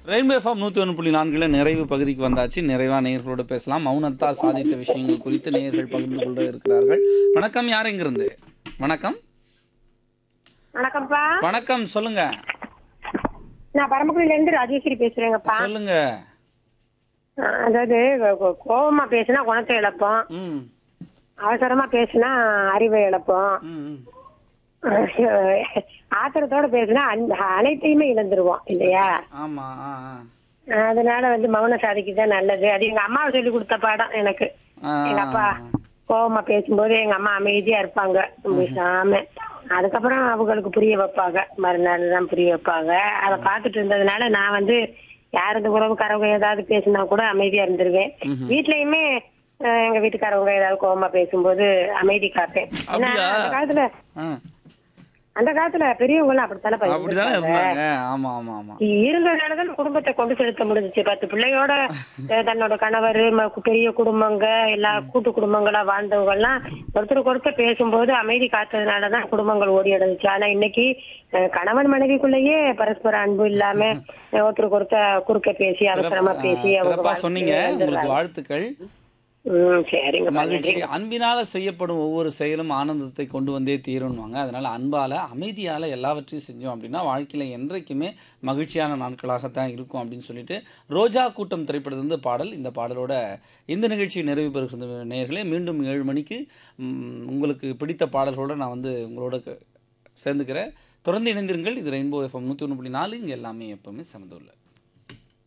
Rainbow FM நூற்றி ஒன்று புள்ளி நான்கில் நிறைவு பகுதிக்கு வந்தாச்சு நிறைவாக நேயர்களோட பேசலாம் மௌனத்தால் சாதித்த விஷயங்கள் குறித்து நேயர்கள் பகிர்ந்து கொள்ள இருக்கிறார்கள் வணக்கம் யார் எங்கிருந்து வணக்கம் வணக்கம்ப்பா வணக்கம் சொல்லுங்க நான் பரமக்குடியில இருந்து ராஜேஸ்வரி பேசுறேங்கப்பா சொல்லுங்க அஹ் அதாவது கோ- கோவமா பேசினா குணத்தை இழப்போம் ம் அவசரமா பேசினா அறிவை இழப்போம் ம் ம். ஆத்திரத்தோட பேசினா அந்த அனைத்தையுமே இழந்துருவோம் இல்லையா ஆமா ஆ ஆ. அதனால வந்து மௌன சாதிக்கு தான் நல்லது அது எங்க அம்மாவை சொல்லி கொடுத்த பாடம் எனக்கு ஆ, எங்க அப்பா கோவமா பேசும்போது எங்க அம்மா அமைதியா இருப்பாங்க பேசாம அதுக்கப்புறம் அவங்களுக்கு புரிய வைப்பாங்க மறுநாள் தான் புரிய வைப்பாங்க அதை பார்த்துட்டு இருந்ததுனால நான் வந்து யார் இந்த உறவுக்காரவங்க ஏதாவது பேசினா கூட அமைதியா இருந்துருவேன் வீட்லயுமே அஹ், எங்க வீட்டுக்காரவங்க ஏதாவது கோவமா பேசும்போது அமைதி காப்பேன் ஏன்னா, அப்படியா? அந்த காலத்துல ஆ. அந்த காலத்துல பெரியவங்க எல்லாம் அப்படித்தானே அப்படிதானே பண்ணிருப்பாங்க. இருந்தாங்க ஆமா ஆமா ஆமா இருந்ததுனாலதான் குடும்பத்தை கொண்டு செலுத்த முடிஞ்சுச்சு பத்து பிள்ளையோட அஹ், தன்னோட கணவர் ம- பெரிய குடும்பங்க எல்லா கூட்டு குடும்பங்களா வாழ்ந்தவங்க எல்லாம் ஒருத்தருக்கு ஒருத்தர் பேசும்போது அமைதி காத்ததுனாலதான் குடும்பங்கள் ஓடி அடைஞ்சிச்சு ஆனா இன்னைக்கு அஹ், கணவன் மனைவிக்குள்ளேயே பரஸ்பர அன்பு இல்லாம அஹ், ஒருத்தருக்கு ஒருத்தர் குறுக்க பேசி அவசரமா சிறப்பா- பேசி ஆ, அவங்க சிறப்பா வாழ்க்கையை சொன்னீங்க உங்களுக்கு இழந்துடுறாங்க. வாழ்த்துக்கள் ம் சரிங்க மகிழ்ச்சி அன்பினால செய்யப்படும் ஒவ்வொரு செயலும் ஆனந்தத்தை கொண்டு வந்தே தீரும்வாங்க அதனால அன்பால அமைதியால எல்லாவற்றையும் செஞ்சோம் அப்படின்னா வாழ்க்கையில என்றைக்குமே மகிழ்ச்சியான நாட்களாகத்தான் இருக்கும் அப்படின்னு சொல்லிட்டு ரோஜா கூட்டம் திரைப்படத்திலிருந்து பாடல் இந்த பாடலோட இந்த நிகழ்ச்சி நிறைவு பெறுகிற நேயர்களே மீண்டும் ஏழு மணிக்கு ம், உங்களுக்கு பிடித்த பாடல்களோட நான் வந்து உங்களோட க- சேர்ந்துக்கிறேன் தொடர்ந்து இணைந்திருங்கள் இது ரெயின்போ எஃப்எம் நூற்றி ஒன்று புள்ளி நாலு இங்கே எல்லாமே எப்பவுமே சமந்துள்ள